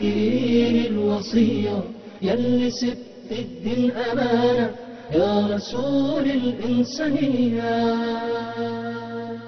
الدين الوصية يلي سبت الدين أمانة يا رسول الإنسانية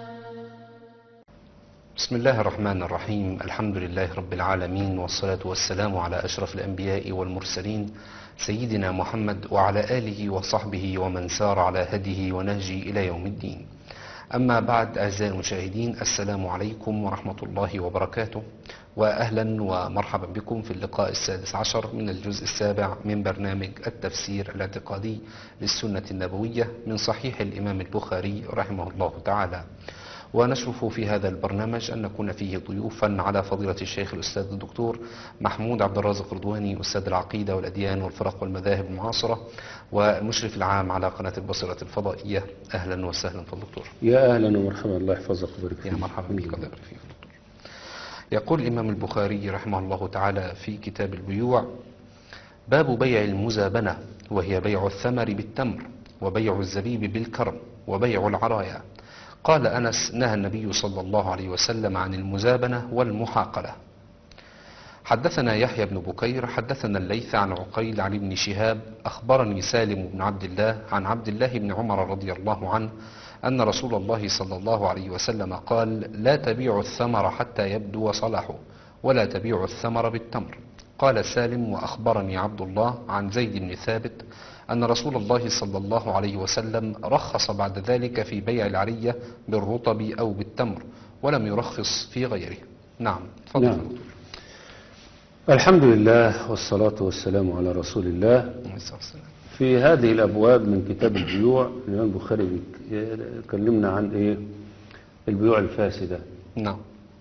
بسم الله الرحمن الرحيم الحمد لله رب العالمين والصلاة والسلام على أشرف الأنبياء والمرسلين سيدنا محمد وعلى آله وصحبه ومن سار على هديه ونهجه إلى يوم الدين أما بعد أعزائي المشاهدين السلام عليكم ورحمة الله وبركاته وأهلا ومرحبا بكم في اللقاء السادس عشر من الجزء السابع من برنامج التفسير الاعتقادي للسنة النبوية من صحيح الإمام البخاري رحمه الله تعالى ونشرف في هذا البرنامج أن نكون فيه ضيوفا على فضيلة الشيخ الأستاذ الدكتور محمود عبد الرازق رضواني أستاذ العقيدة والأديان والفرق والمذاهب المعاصرة والمشرف العام على قناة البصرة الفضائية أهلا وسهلا فالدكتور يا اهلا ومرحبا الله يحفظك ويبارك يا فيك مرحبا بك الله يبارك فيك دكتور. يقول الإمام البخاري رحمه الله تعالى في كتاب البيوع باب بيع المزابنة وهي بيع الثمر بالتمر وبيع الزبيب بالكرم وبيع العرايا قال أنس نهى النبي صلى الله عليه وسلم عن المزابنة والمحاقلة حدثنا يحيى بن بكير حدثنا الليث عن عقيل عن ابن شهاب أخبرني سالم بن عبد الله عن عبد الله بن عمر رضي الله عنه أن رسول الله صلى الله عليه وسلم قال لا تبيعوا الثمر حتى يبدو صلاحه ولا تبيعوا الثمر بالتمر قال سالم وأخبرني عبد الله عن زيد بن ثابت أن رسول الله صلى الله عليه وسلم رخص بعد ذلك في بيع العرية بالرطب أو بالتمر ولم يرخص في غيره نعم تفضل نعم. دكتور. الحمد لله والصلاة والسلام على رسول الله عليه الصلاة والسلام. في هذه الأبواب من كتاب البيوع الإمام البخاري بيك- كلمنا عن إيه البيوع الفاسدة نعم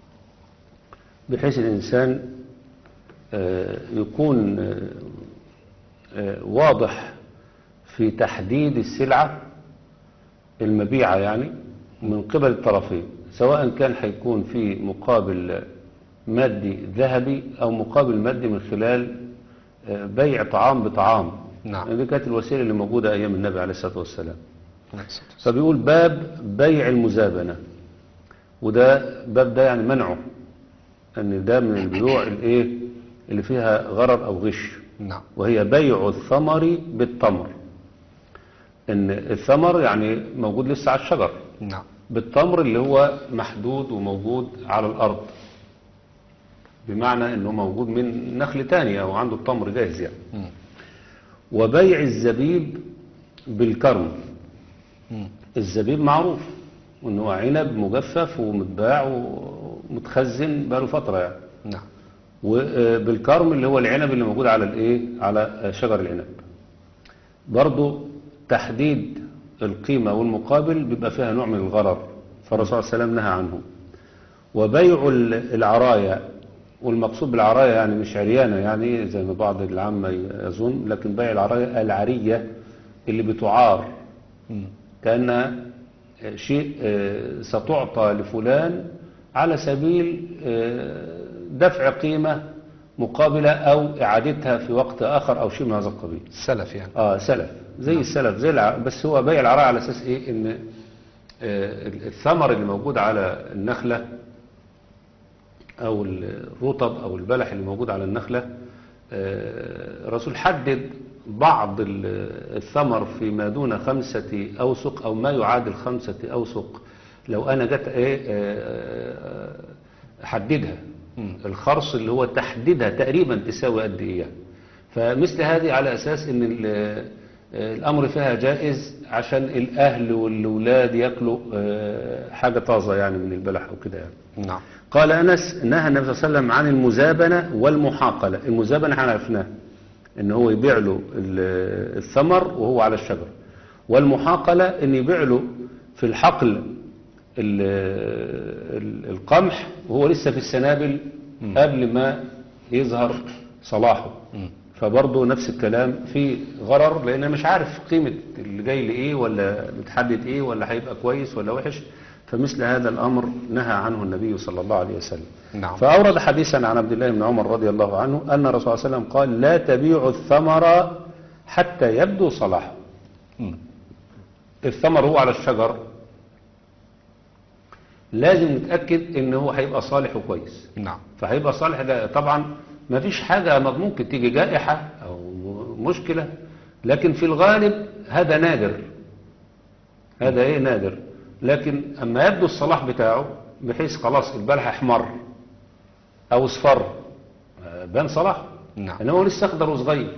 بحيث الإنسان آه، يكون آه، آه، واضح في تحديد السلعة المبيعة يعني من قبل الطرفين سواء كان هيكون في مقابل مادي ذهبي أو مقابل مادي من خلال آه، بيع طعام بطعام نعم. دي كانت الوسيلة اللي موجودة أيام النبي عليه الصلاة والسلام عليه الصلاة والسلام. فبيقول باب بيع المزابنة وده باب ده يعني منعه ان ده من البيوع الايه اللي فيها غرر او غش نعم وهي بيع الثمر بالتمر ان الثمر يعني موجود لسه على الشجر نعم بالتمر اللي هو محدود وموجود على الارض بمعنى انه موجود من نخل تاني او عنده التمر جاهز يعني مم. وبيع الزبيب بالكرم مم. الزبيب معروف وان هو عنب مجفف ومتباع ومتخزن بقاله فتره يعني نعم وبالكرم اللي هو العنب اللي موجود على الايه على شجر العنب برضو تحديد القيمة والمقابل بيبقى فيها نوع من الغرر فالرسول صلى الله عليه وسلم نهى عنه وبيع ال- العرايا والمقصود بالعرايا يعني مش عريانة يعني زي ما بعض العامة يظن لكن بيع العرايا العرية اللي بتعار مم. كأنها شيء آه، ستعطى لفلان على سبيل آه، دفع قيمة مقابلة أو إعادتها في وقت آخر أو شيء من هذا القبيل سلف يعني آه سلف زي السلف زي الع... بس هو بيع العراء على أساس إيه إن آه، الثمر اللي موجود على النخلة أو الرطب أو البلح اللي موجود على النخلة آه، الرسول حدد بعض ال- الثمر فيما دون خمسة أوسق أو ما يعادل خمسة أوسق لو أنا جت إيه آه، حددها مم. الخرص اللي هو تحديدها تقريبا تساوي قد إيه يعني. فمثل هذه على أساس إن ال- الأمر فيها جائز عشان الأهل والأولاد يأكلوا آه، حاجة طازة يعني من البلح أو كده يعني. نعم قال أنس نهى النبي صلى الله عليه وسلم عن المزابنة والمحاقلة المزابنة احنا عرفناها ان هو يبيع له ال- الثمر وهو على الشجر والمحاقلة ان يبيع له في الحقل ال- ال- القمح وهو لسه في السنابل قبل ما يظهر صلاحه مم. فبرضه نفس الكلام في غرر لان أنا مش عارف قيمة اللي جاي لايه ولا متحدد ايه ولا هيبقى كويس ولا وحش فمثل هذا الامر نهى عنه النبي صلى الله عليه وسلم نعم فأورد حديثا عن عبد الله بن عمر رضي الله عنه أن الرسول صلى الله عليه وسلم قال لا تبيع الثمر حتى يبدو صلاحه مم. الثمر هو على الشجر لازم نتأكد ان هو هيبقى صالح وكويس نعم فهيبقى صالح ده طبعا ما فيش حاجة ممكن تيجي جائحة أو م- مشكلة لكن في الغالب هذا نادر هذا ايه نادر لكن اما يبدو الصلاح بتاعه بحيث خلاص البلح احمر او اصفر آه، بان صلاح نعم. انما هو لسه اخضر وصغير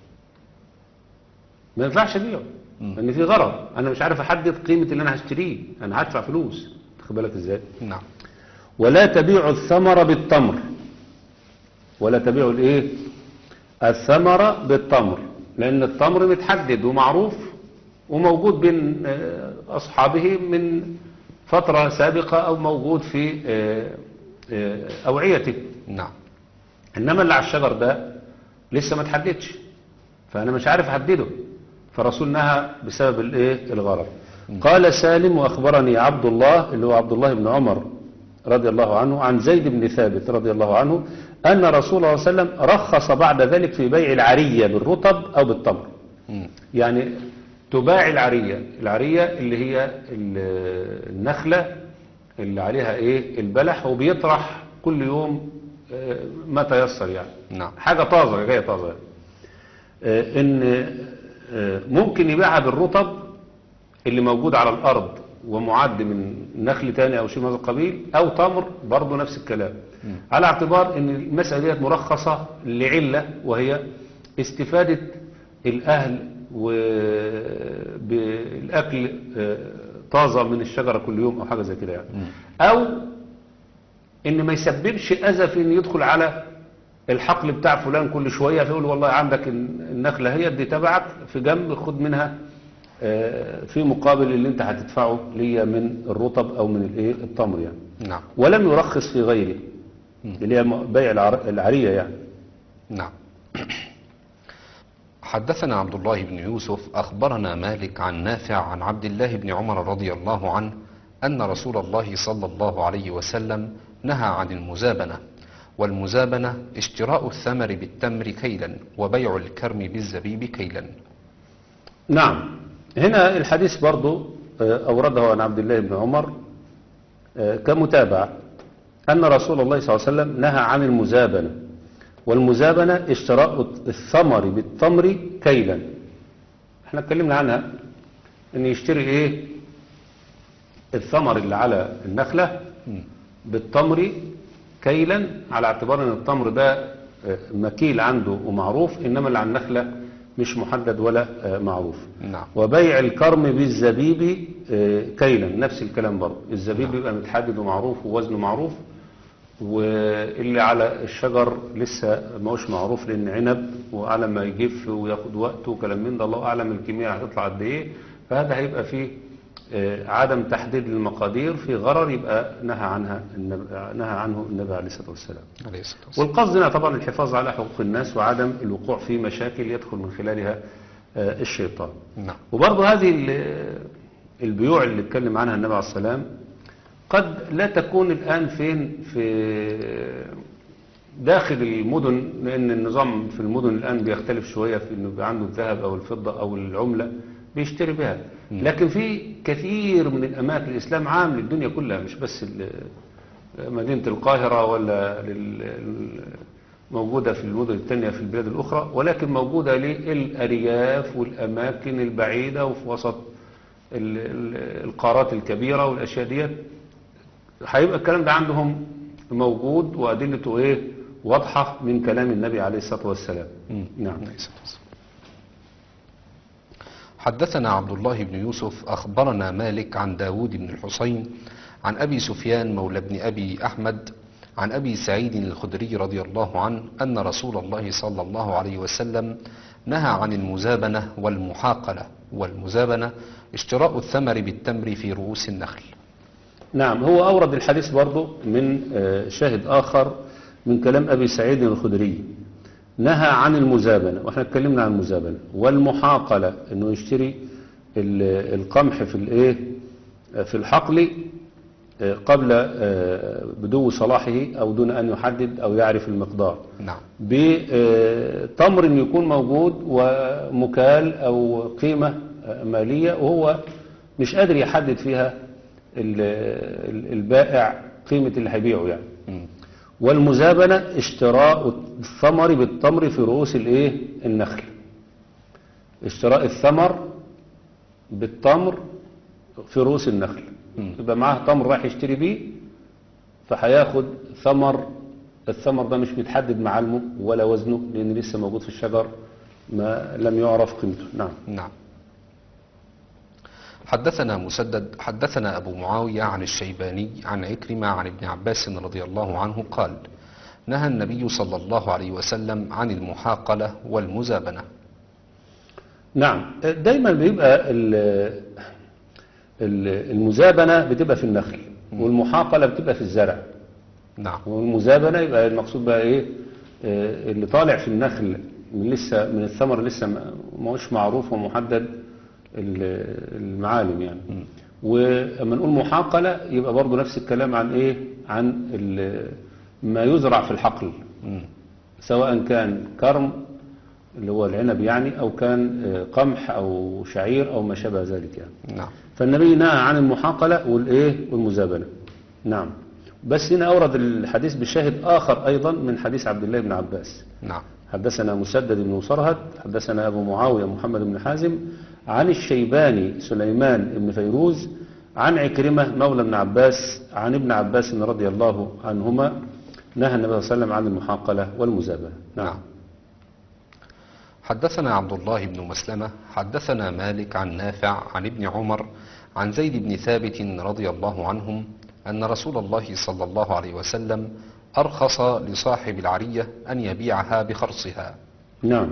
ما ينفعش ابيعه مم. لان في غرض انا مش عارف احدد قيمه اللي انا هشتريه انا هدفع فلوس خد بالك ازاي نعم ولا تبيع الثمر بالتمر ولا تبيع الايه الثمر بالتمر لان التمر متحدد ومعروف وموجود بين آه، اصحابه من فترة سابقة او موجود في آه، آه، اوعيته نعم انما اللي على الشجر ده لسه ما تحددش فانا مش عارف احدده فالرسول نهى بسبب الايه الغرض قال سالم واخبرني عبد الله اللي هو عبد الله بن عمر رضي الله عنه عن زيد بن ثابت رضي الله عنه ان رسول الله صلى الله عليه وسلم رخص بعد ذلك في بيع العريه بالرطب او بالتمر مم. يعني تباع العرية العرية اللي هي ال- النخلة اللي عليها ايه البلح وبيطرح كل يوم آه، ما تيسر يعني نعم حاجة طازة جاية طازة يعني. آه، ان آه، ممكن يبيعها بالرطب اللي موجود على الارض ومعد من نخل تاني او شيء من هذا القبيل او تمر برضه نفس الكلام على اعتبار ان المسألة ديت مرخصة لعلة وهي استفادة الاهل وبالاكل طازة من الشجرة كل يوم او حاجة زي كده يعني او ان ما يسببش اذى في ان يدخل على الحقل بتاع فلان كل شوية فيقول والله عندك النخلة هي دي تبعك في جنب خد منها آه، في مقابل اللي انت هتدفعه ليا من الرطب او من الايه التمر يعني نعم ولم يرخص في غيره اللي هي بيع العر- العرية يعني نعم حدثنا عبد الله بن يوسف أخبرنا مالك عن نافع عن عبد الله بن عمر رضي الله عنه أن رسول الله صلى الله عليه وسلم نهى عن المزابنة والمزابنة اشتراء الثمر بالتمر كيلا وبيع الكرم بالزبيب كيلا نعم هنا الحديث برضو آه، أورده عن عبد الله بن عمر آه، كمتابعة أن رسول الله صلى الله عليه وسلم نهى عن المزابنة والمزابنة اشتراء الثمر بالتمر كيلا احنا اتكلمنا عنها ان يشتري ايه الثمر اللي على النخلة بالتمر كيلا على اعتبار ان التمر ده آه، مكيل عنده ومعروف انما اللي على النخلة مش محدد ولا آه، معروف نعم وبيع الكرم بالزبيب آه، كيلا نفس الكلام برضه الزبيب بيبقى متحدد ومعروف ووزنه معروف واللي على الشجر لسه ما هوش معروف لان عنب وعلى ما يجف وياخد وقته وكلام من ده الله اعلم الكميه هتطلع قد ايه فهذا هيبقى فيه آه، عدم تحديد للمقادير في غرر يبقى نهى عنها النبي نهى عنه النبي عليه الصلاه والسلام عليه الصلاة والسلام والقصد هنا طبعا الحفاظ على حقوق الناس وعدم الوقوع في مشاكل يدخل من خلالها آه، الشيطان نعم وبرضه هذه ال- البيوع اللي اتكلم عنها النبي عليه السلام قد لا تكون الآن فين في داخل المدن لأن النظام في المدن الآن بيختلف شوية في إنه يبقى عنده الذهب أو الفضة أو العملة بيشتري بها لكن في كثير من الأماكن الإسلام عام للدنيا كلها مش بس ال- مدينة القاهرة ولا لل- موجودة في المدن التانية في البلاد الأخرى ولكن موجودة للأرياف والأماكن البعيدة وفي وسط ال- ال- القارات الكبيرة والأشياء ديت هيبقى الكلام ده عندهم موجود وأدلته إيه واضحة من كلام النبي عليه الصلاة والسلام نعم عليه الصلاة والسلام. حدثنا عبد الله بن يوسف أخبرنا مالك عن داود بن الحسين عن أبي سفيان مولى بن أبي أحمد عن أبي سعيد الخدري رضي الله عنه أن رسول الله صلى الله عليه وسلم نهى عن المزابنة والمحاقلة والمزابنة اشتراء الثمر بالتمر في رؤوس النخل نعم هو أورد الحديث برضه من آه، شاهد آخر من كلام أبي سعيد الخدري نهى عن المزابنة واحنا اتكلمنا عن المزابنة والمحاقلة انه يشتري ال- القمح في الايه في الحقل آه، قبل آه، بدو صلاحه او دون ان يحدد او يعرف المقدار نعم بتمر يكون موجود ومكال او قيمة آه، مالية وهو مش قادر يحدد فيها ال- ال- البائع قيمة اللي هيبيعه يعني مم. والمزابنة اشتراء الثمر بالتمر في رؤوس الايه النخل اشتراء الثمر بالتمر في رؤوس النخل مم. يبقى معاه تمر رايح يشتري بيه فهياخد ثمر الثمر ده مش متحدد معالمه ولا وزنه لان لسه موجود في الشجر ما لم يعرف قيمته نعم نعم حدثنا مسدد حدثنا أبو معاوية عن الشيباني عن عكرمة عن ابن عباس رضي الله عنه قال نهى النبي صلى الله عليه وسلم عن المحاقلة والمزابنة نعم دايما بيبقى ال- ال- المزابنة بتبقى في النخل والمحاقلة بتبقى في الزرع نعم والمزابنة يبقى المقصود بقى ايه آه، اللي طالع في النخل من لسه من الثمر لسه ما ما هوش معروف ومحدد ال- المعالم يعني ولما نقول محاقلة يبقى برضو نفس الكلام عن ايه عن ال- ما يزرع في الحقل مم. سواء كان كرم اللي هو العنب يعني او كان آه، قمح او شعير او ما شابه ذلك يعني نعم فالنبي نهى عن المحاقلة والايه والمزابنة نعم بس هنا أورد الحديث بشاهد آخر أيضا من حديث عبد الله بن عباس نعم حدثنا مسدد بن مصرهد حدثنا أبو معاوية محمد بن حازم عن الشيباني سليمان بن فيروز عن عكرمة مولى ابن عباس عن ابن عباس رضي الله عنهما نهى النبي صلى الله عليه وسلم عن المحاقلة والمزابنة نعم حدثنا عبد الله بن مسلمة حدثنا مالك عن نافع عن ابن عمر عن زيد بن ثابت رضي الله عنهم أن رسول الله صلى الله عليه وسلم أرخص لصاحب العرية أن يبيعها بخرصها نعم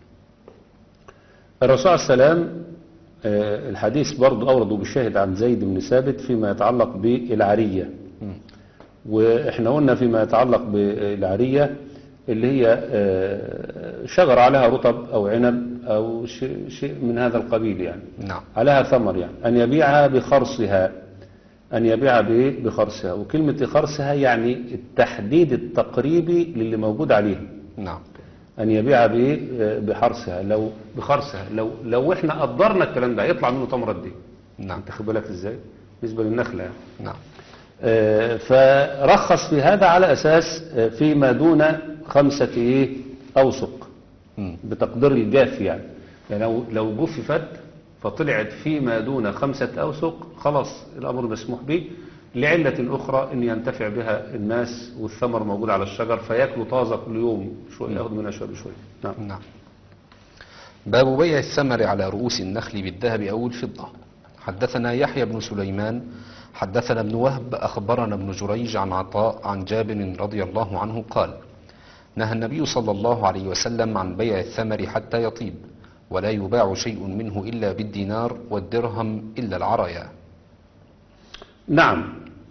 الرسول عليه السلام آه، الحديث برضو أورده بالشاهد عن زيد بن ثابت فيما يتعلق بالعرية مم. وإحنا قلنا فيما يتعلق بالعرية اللي هي آه، شجرة عليها رطب أو عنب أو شيء شيء من هذا القبيل يعني نعم عليها ثمر يعني أن يبيعها بخرصها أن يبيعها بإيه؟ بخرصها وكلمة خرصها يعني التحديد التقريبي للي موجود عليها نعم أن يبيع بإيه؟ آه، بحرصها لو بخرصها لو لو إحنا قدرنا الكلام ده يطلع منه تمرة قد إيه؟ نعم أنت خد بالك إزاي؟ بالنسبة للنخلة يعني. نعم آه، فرخص في هذا على أساس آه، فيما دون خمسة إيه؟ أوسق مم. بتقدير الجاف يعني يعني لو لو جففت فطلعت فيما دون خمسة أوسق خلاص الأمر مسموح به لعلة أخرى أن ينتفع بها الناس والثمر موجود على الشجر فياكلوا طازة كل يوم شوية ياخدوا منها شوية بشوية نعم نعم باب بيع الثمر على رؤوس النخل بالذهب أو الفضة حدثنا يحيى بن سليمان حدثنا ابن وهب أخبرنا ابن جريج عن عطاء عن جابر رضي الله عنه قال نهى النبي صلى الله عليه وسلم عن بيع الثمر حتى يطيب ولا يباع شيء منه إلا بالدينار والدرهم إلا العرايا نعم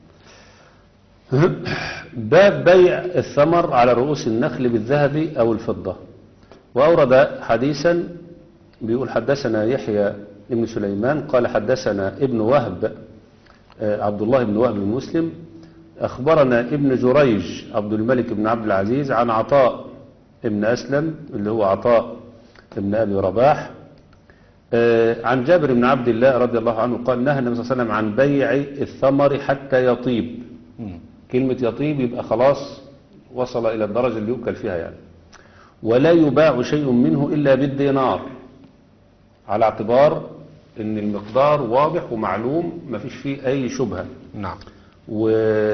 باب بيع الثمر على رؤوس النخل بالذهب أو الفضة وأورد حديثا بيقول حدثنا يحيى بن سليمان قال حدثنا ابن وهب آه، عبد الله بن وهب بن مسلم أخبرنا ابن جريج عبد الملك بن عبد العزيز عن عطاء ابن أسلم اللي هو عطاء ابن أبي رباح آه، عن جابر بن عبد الله رضي الله عنه قال نهى النبي صلى الله عليه وسلم عن بيع الثمر حتى يطيب مم. كلمة يطيب يبقى خلاص وصل إلى الدرجة اللي يؤكل فيها يعني ولا يباع شيء منه إلا بالدينار على اعتبار ان المقدار واضح ومعلوم ما فيش فيه أي شبهة نعم و...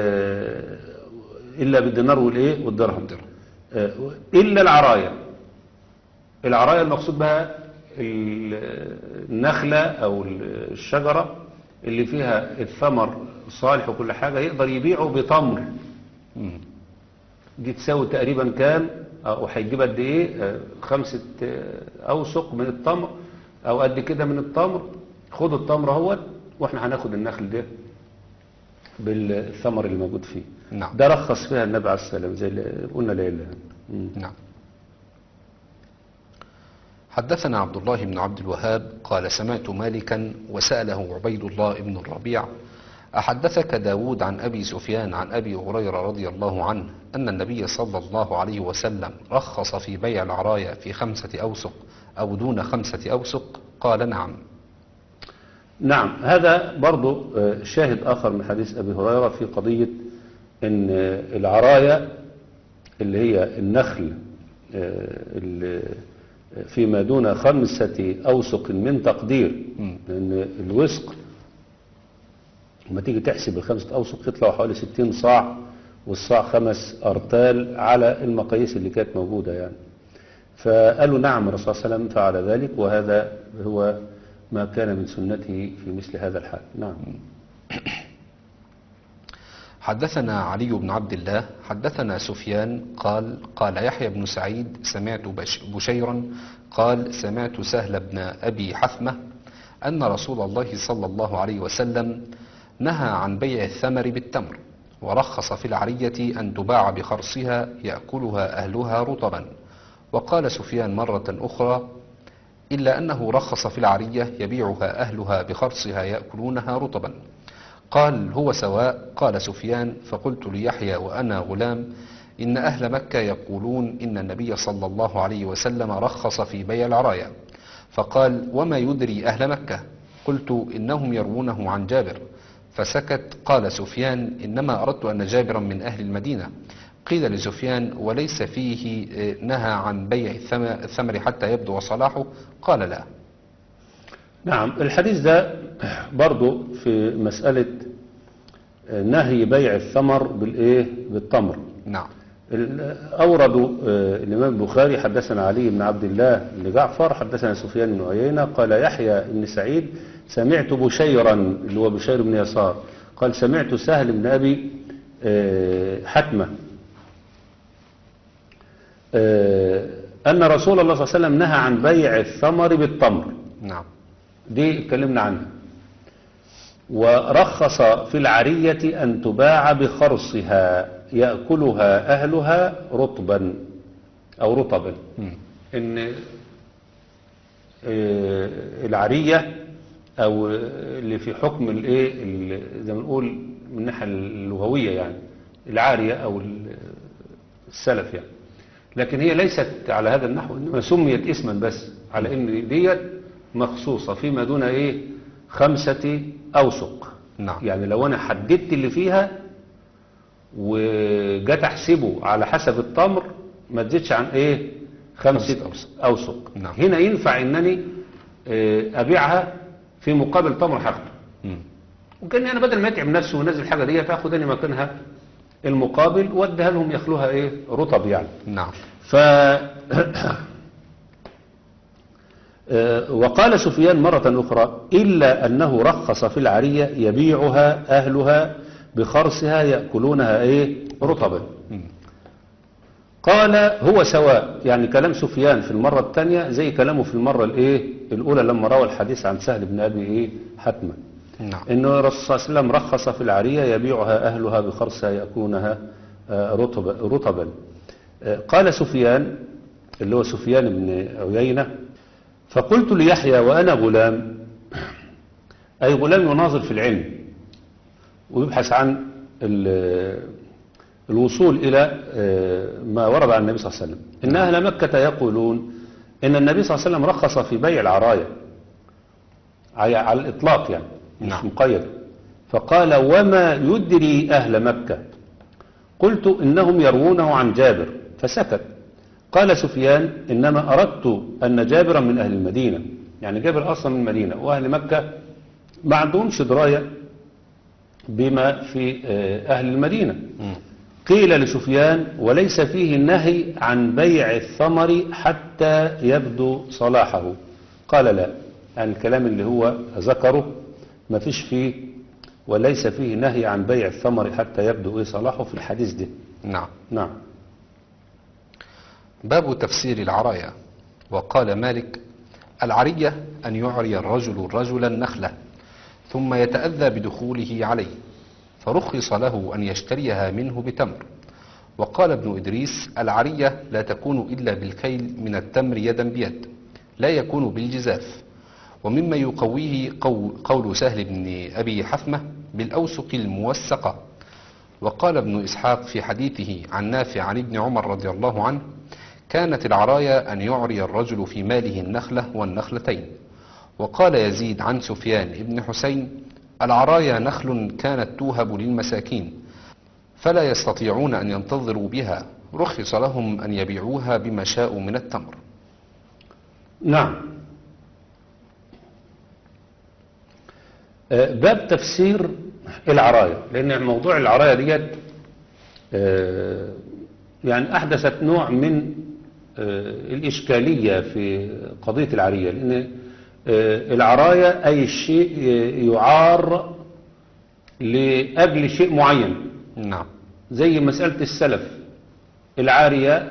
إلا بالدينار والإيه والدرهم والدرهم. آه، إلا العرايا العرايا المقصود بها ال- النخلة أو الشجرة اللي فيها الثمر صالح وكل حاجة يقدر يبيعه بتمر مم. دي تساوي تقريبا كام أو هيجيب قد إيه آه، خمسة آه، أوسق من التمر أو قد كده من التمر خد التمر اهوت وإحنا هناخد النخل ده بالثمر اللي موجود فيه نعم ده رخص فيها النبي عليه السلام زي اللي قلنا ليلة مم. نعم حدثنا عبد الله بن عبد الوهاب قال سمعت مالكا وسأله عبيد الله بن الربيع أحدثك داود عن أبي سفيان عن أبي هريرة رضي الله عنه أن النبي صلى الله عليه وسلم رخص في بيع العرايا في خمسة أوسق أو دون خمسة أوسق قال نعم نعم هذا برضو آه، شاهد آخر من حديث أبي هريرة في قضية أن آه، العرايا اللي هي النخل آه، اللي فيما دون خمسة أوسق من تقدير لأن الوسق لما تيجي تحسب الخمسة أوسق يطلعوا حوالي 60 صاع والصاع خمس أرتال على المقاييس اللي كانت موجودة يعني فقالوا نعم الرسول صلى الله عليه وسلم فعل ذلك وهذا هو ما كان من سنته في مثل هذا الحال نعم حدثنا علي بن عبد الله حدثنا سفيان قال قال يحيى بن سعيد سمعت بش- بشيرا قال سمعت سهل بن أبي حثمة أن رسول الله صلى الله عليه وسلم نهى عن بيع الثمر بالتمر ورخص في العرية أن تباع بخرصها يأكلها أهلها رطبا وقال سفيان مرة أخرى إلا أنه رخص في العرية يبيعها أهلها بخرصها يأكلونها رطبا قال هو سواء قال سفيان فقلت ليحيى وأنا غلام إن أهل مكة يقولون إن النبي صلى الله عليه وسلم رخص في بيع العرايا فقال وما يدري أهل مكة قلت إنهم يروونه عن جابر فسكت قال سفيان إنما أردت أن جابرا من أهل المدينة قيل لسفيان وليس فيه آه، نهى عن بيع الثم- الثمر حتى يبدو صلاحه قال لا نعم الحديث ده برضو في مسألة نهي بيع الثمر بالإيه بالتمر نعم ال- أوردوا آه، الإمام البخاري حدثنا علي بن عبد الله لجعفر حدثنا سفيان بن عيينة قال يحيى بن سعيد سمعت بشيرا اللي هو بشير بن يسار قال سمعت سهل بن أبي آه، حتمة آه، أن رسول الله صلى الله عليه وسلم نهى عن بيع الثمر بالتمر نعم دي اتكلمنا عنها ورخص في العرية أن تباع بخرصها يأكلها أهلها رطبا أو رطبا مم. إن آه، العرية أو اللي في حكم الإيه ال- زي ما نقول من الناحية اللغوية يعني العارية أو ال- السلف يعني لكن هي ليست على هذا النحو إنما سميت اسما بس على إن ديت مخصوصة فيما دون إيه خمسة أوسق نعم. يعني لو أنا حددت اللي فيها وجت أحسبه على حسب التمر ما تزيدش عن إيه خمسة خمسة أوسق. أوسق نعم. هنا ينفع إنني آه، أبيعها في مقابل تمر هاخده مم. وكان انا بدل ما يتعب نفسه وينزل الحاجه دي تاخد انا مكانها المقابل واديها لهم ياكلوها ايه رطب يعني نعم ف آه، وقال سفيان مرة أخرى إلا أنه رخص في العرية يبيعها أهلها بخرصها يأكلونها إيه رطبا مم. قال هو سواء يعني كلام سفيان في المرة الثانية زي كلامه في المرة الإيه الأولى لما روى الحديث عن سهل بن أبي إيه حتما نعم إن الرسول صلى الله عليه وسلم رخص في العرية يبيعها أهلها بخرصها يأكلونها آه، رطبا, رطبا آه، قال سفيان اللي هو سفيان بن عيينة فقلت ليحيى وأنا غلام أي غلام يناظر في العلم ويبحث عن ال- الوصول إلى آه، ما ورد عن النبي صلى الله عليه وسلم إن أهل مكة يقولون إن النبي صلى الله عليه وسلم رخص في بيع العرايا على على الإطلاق يعني مش نعم. مقيد فقال وما يدري أهل مكة قلت إنهم يروونه عن جابر فسكت قال سفيان إنما أردت أن جابرا من أهل المدينة يعني جابر أصلا من المدينة وأهل مكة ما عندهمش دراية بما في آه، أهل المدينة مم. قيل لسفيان وليس فيه النهي عن بيع الثمر حتى يبدو صلاحه قال لا يعني الكلام اللي هو ذكره ما فيش فيه وليس فيه نهي عن بيع الثمر حتى يبدو ايه صلاحه في الحديث ده نعم نعم باب تفسير العرايا وقال مالك العرية أن يعري الرجل الرجل النخلة ثم يتأذى بدخوله عليه فرخص له أن يشتريها منه بتمر وقال ابن إدريس العرية لا تكون إلا بالكيل من التمر يدا بيد لا يكون بالجزاف ومما يقويه قول, قول سهل بن أبي حثمة بالأوسق الموسقة وقال ابن إسحاق في حديثه عن نافع عن ابن عمر رضي الله عنه كانت العرايا أن يعري الرجل في ماله النخلة والنخلتين وقال يزيد عن سفيان ابن حسين العرايا نخل كانت توهب للمساكين فلا يستطيعون أن ينتظروا بها رخص لهم أن يبيعوها بما شاءوا من التمر نعم آه، باب تفسير العراية لأن موضوع العراية ديت آه، يعني أحدثت نوع من آه، الإشكالية في قضية العرية لأن آه، العراية أي شيء يعار لأجل شيء معين نعم زي مسألة السلف العارية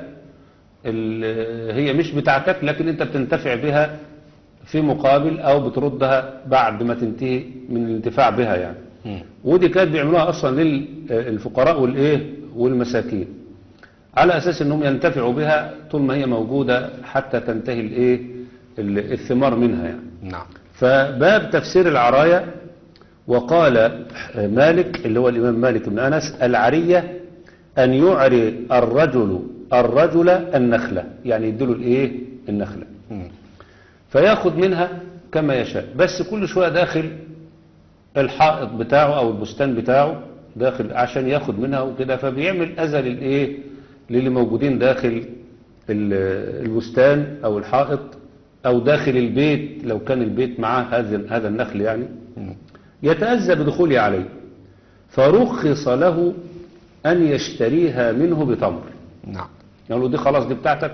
ال- هي مش بتاعتك لكن انت بتنتفع بها في مقابل او بتردها بعد ما تنتهي من الانتفاع بها يعني مم. ودي كانت بيعملوها اصلا للفقراء والايه والمساكين على اساس انهم ينتفعوا بها طول ما هي موجودة حتى تنتهي الايه ال- الثمار منها يعني نعم فباب تفسير العراية وقال مالك اللي هو الإمام مالك بن أنس العرية أن يعري الرجل الرجل النخلة يعني يديله الإيه النخلة مم. فياخد منها كما يشاء بس كل شوية داخل الحائط بتاعه أو البستان بتاعه داخل عشان ياخد منها وكده فبيعمل أذى للإيه للي موجودين داخل ال- البستان أو الحائط أو داخل البيت لو كان البيت معاه هذا هذا النخل يعني مم. يتأذى بدخوله عليه فرخص له أن يشتريها منه بتمر نعم يعني له دي خلاص دي بتاعتك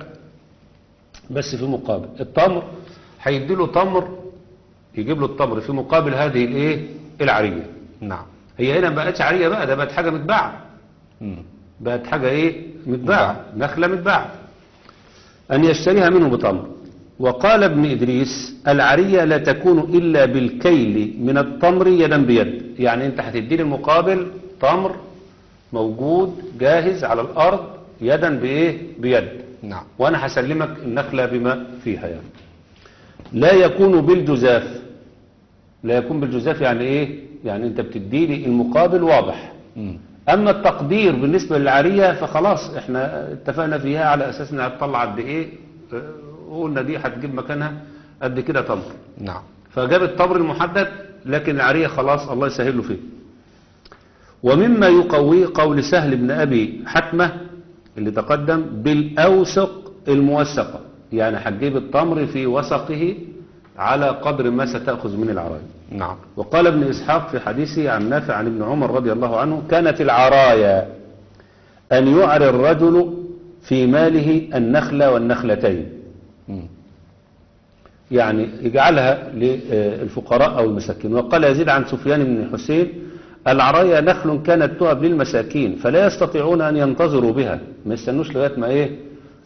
بس في مقابل التمر هيدي له تمر يجيب له التمر في مقابل هذه الايه العرية نعم هي هنا ما بقتش عرية بقى ده بقت حاجة متباعة مم. بقت حاجة ايه متباعة نخلة متباعة أن يشتريها منه بتمر وقال ابن إدريس العرية لا تكون إلا بالكيل من التمر يدا بيد يعني أنت هتدي لي المقابل تمر موجود جاهز على الأرض يدا بإيه بيد نعم وأنا هسلمك النخلة بما فيها يعني لا يكون بالجزاف لا يكون بالجزاف يعني إيه يعني أنت بتدي لي المقابل واضح مم. اما التقدير بالنسبة للعارية فخلاص احنا اتفقنا فيها على اساس انها تطلع قد ايه اه، وقلنا دي هتجيب مكانها قد كده تمر نعم فجاب التمر المحدد لكن العارية خلاص الله يسهل له فيه ومما يقويه قول سهل بن ابي حتمة اللي تقدم بالاوسق الموثقة يعني هتجيب التمر في وسقه على قدر ما ستأخذ من العراية نعم وقال ابن إسحاق في حديثه عن نافع عن ابن عمر رضي الله عنه كانت العرايا أن يعري الرجل في ماله النخلة والنخلتين مم. يعني يجعلها للفقراء أو المساكين وقال يزيد عن سفيان بن حسين العرايا نخل كانت تهب للمساكين فلا يستطيعون أن ينتظروا بها ما يستنوش لغاية ما إيه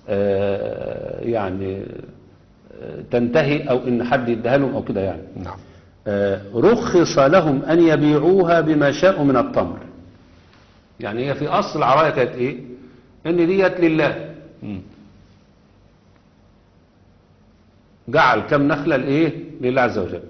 آه يعني آه تنتهي أو إن حد يديها لهم أو كده يعني نعم آه، رخص لهم أن يبيعوها بما شاءوا من التمر يعني هي في أصل العراية كانت إيه إن ديت لله مم. جعل كم نخلة لإيه لله عز وجل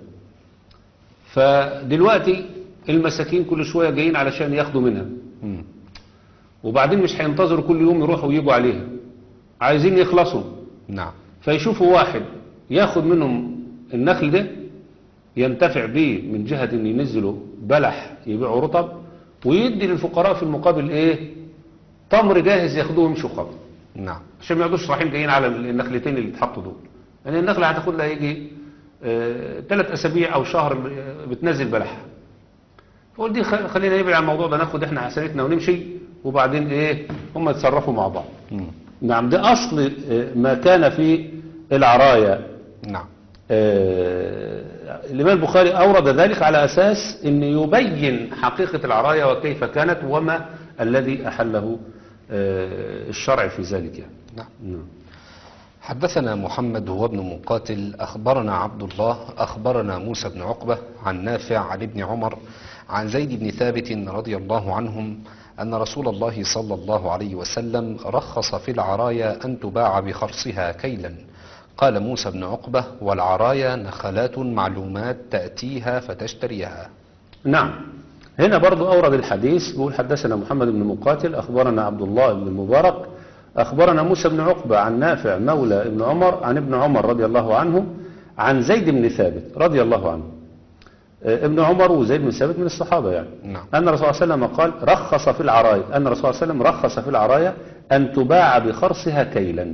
فدلوقتي المساكين كل شوية جايين علشان ياخدوا منها مم. وبعدين مش هينتظروا كل يوم يروحوا ويجوا عليها عايزين يخلصوا نعم فيشوفوا واحد ياخد منهم النخل ده ينتفع به من جهة ان ينزلوا بلح يبيعوا رطب ويدي للفقراء في المقابل ايه تمر جاهز ياخدوه ويمشوا خالص نعم عشان ما يقعدوش رايحين جايين على النخلتين اللي اتحطوا دول يعني النخلة هتاخد لها يجي ثلاث اسابيع او شهر آه، بتنزل بلحها فقول دي خ- خلينا نبعد عن الموضوع ده ناخد احنا حسنتنا ونمشي وبعدين ايه هم يتصرفوا مع بعض مم. نعم ده اصل آه، ما كان في العرايا نعم آه، الإمام البخاري أورد ذلك على أساس أن يبين حقيقة العراية وكيف كانت وما الذي أحله آه، الشرع في ذلك يعني. نعم نعم. حدثنا محمد هو ابن مقاتل أخبرنا عبد الله أخبرنا موسى بن عقبة عن نافع عن ابن عمر عن زيد بن ثابت رضي الله عنهم أن رسول الله صلى الله عليه وسلم رخص في العرايا أن تباع بخرصها كيلا قال موسى بن عقبة والعرايا نخلات معلومات تأتيها فتشتريها نعم هنا برضو أورد الحديث بيقول حدثنا محمد بن مقاتل أخبرنا عبد الله بن المبارك أخبرنا موسى بن عقبة عن نافع مولى ابن عمر عن ابن عمر رضي الله عنه عن زيد بن ثابت رضي الله عنه آه، ابن عمر وزيد بن ثابت من الصحابة يعني نعم أن الرسول صلى الله عليه وسلم قال رخص في العرايا أن الرسول صلى الله عليه وسلم رخص في العرايا أن تباع بخرصها كيلا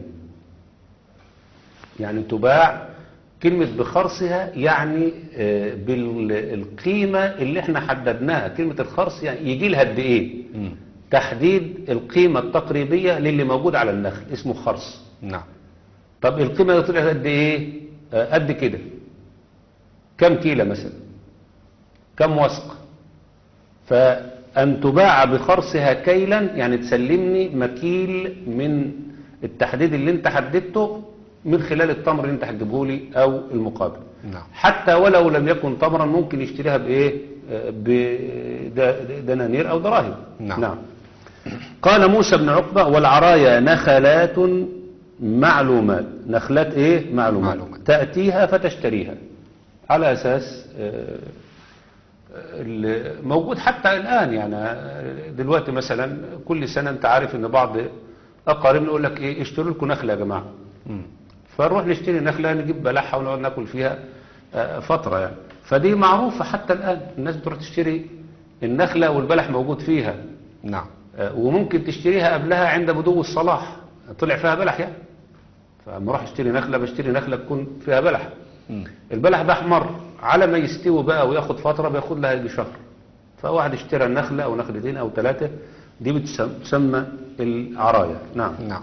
يعني تباع كلمة بخرصها يعني آه، بالقيمة اللي احنا حددناها كلمة الخرص يعني يجي لها قد ايه مم. تحديد القيمة التقريبية للي موجود على النخل اسمه خرص نعم طب القيمة اللي طلعت قد ايه آه، قد كده كم كيلة مثلا كم وسق فأن تباع بخرصها كيلا يعني تسلمني مكيل من التحديد اللي انت حددته من خلال التمر اللي انت هتجيبه لي او المقابل نعم حتى ولو لم يكن تمرا ممكن يشتريها بايه آه، بدنانير او دراهم نعم. نعم قال موسى بن عقبة والعرايا نخلات معلومات نخلات ايه معلومات, معلومات. تأتيها فتشتريها على اساس آه، اللي موجود حتى الآن يعني آه، دلوقتي مثلا كل سنة انت عارف ان بعض اقاربنا يقول لك ايه اشتروا لكم نخلة يا جماعة مم. فنروح نشتري نخلة نجيب بلحها ونقعد ناكل فيها آه، فترة يعني فدي معروفة حتى الآن الناس بتروح تشتري النخلة والبلح موجود فيها نعم آه، وممكن تشتريها قبلها عند بدو الصلاح طلع فيها بلح يعني فلما اروح اشتري نخلة بشتري نخلة تكون فيها بلح مم. البلح ده احمر على ما يستوي بقى وياخد فترة بياخد لها يجي شهر فواحد اشترى نخلة او نخلتين او ثلاثة دي بتسم- تسمى العرايا نعم نعم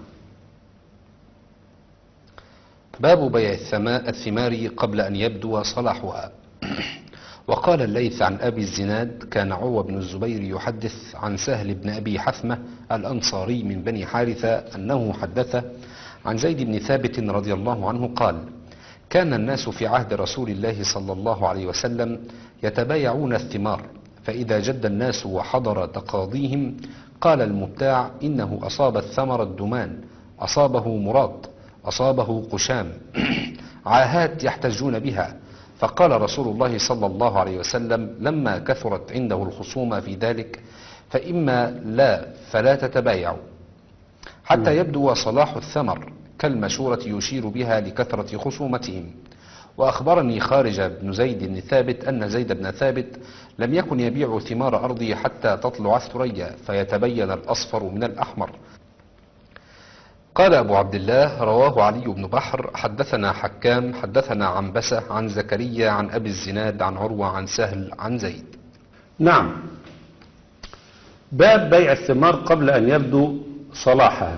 باب بيع الثما- الثمار قبل أن يبدو صلاحها وقال الليث عن أبي الزناد كان عروة بن الزبير يحدث عن سهل بن أبي حثمة الأنصاري من بني حارثة أنه حدث عن زيد بن ثابت رضي الله عنه قال كان الناس في عهد رسول الله صلى الله عليه وسلم يتبايعون الثمار فإذا جد الناس وحضر تقاضيهم قال المبتاع إنه أصاب الثمر الدمان أصابه مراد أصابه قشام عاهات يحتجون بها فقال رسول الله صلى الله عليه وسلم لما كثرت عنده الخصومة في ذلك فإما لا فلا تتبايعوا حتى يبدو صلاح الثمر كالمشورة يشير بها لكثرة خصومتهم وأخبرني خارج بن زيد بن ثابت أن زيد بن ثابت لم يكن يبيع ثمار أرضه حتى تطلع الثريا فيتبين الأصفر من الأحمر قال أبو عبد الله رواه علي بن بحر حدثنا حكام حدثنا عنبسة عن زكريا عن أبي الزناد عن عروة عن سهل عن زيد نعم باب بيع الثمار قبل أن يبدو صلاحها